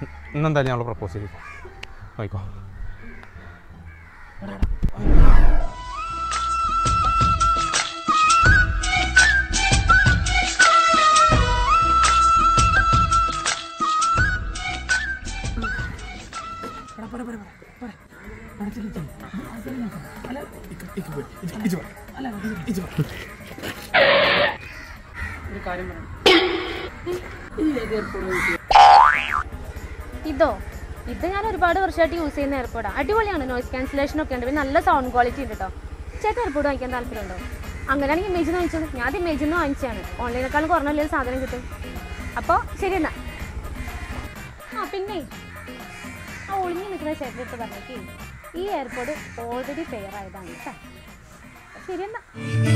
ഇന്നെന്തായാലും ഞങ്ങൾ പ്രപ്പോസ് ചെയ്തു നോക്കോ ഒരു കാര്യം പറയാം ഈ ഏത് എയർപോർട്ട് ഇതോ ഇത് ഞാൻ ഒരുപാട് വർഷമായിട്ട് യൂസ് ചെയ്യുന്ന എയർപോർട്ടാണ് അടിപൊളിയാണ് നോയിസ് ക്യാൻസലേഷൻ ഒക്കെ ഉണ്ട് പിന്നെ നല്ല സൗണ്ട് ക്വാളിറ്റി ഉണ്ട് കേട്ടോ ചേട്ടൻ എയർപോർട്ട് വാങ്ങിക്കാൻ താല്പര്യമുണ്ടോ അങ്ങനെയാണെങ്കിൽ ഇമേജിൽ വാങ്ങിച്ചത് ഞാൻ അത് ഇമേജിൽ നിന്ന് വാങ്ങിച്ചാണ് ഓൺലൈനേക്കാളും കുറഞ്ഞ വിലയിൽ സാധനം കിട്ടും അപ്പോൾ ശരി എന്നാ ആ പിന്നെ ആ ഒളിഞ്ഞു നിൽക്കുന്ന ചേട്ടൻ എടുത്ത് പറഞ്ഞേക്ക് ഈ എയർപോർട്ട് ഓൾറെഡി പെയർ ആയതാണ് കേട്ടോ ശരി എന്നാ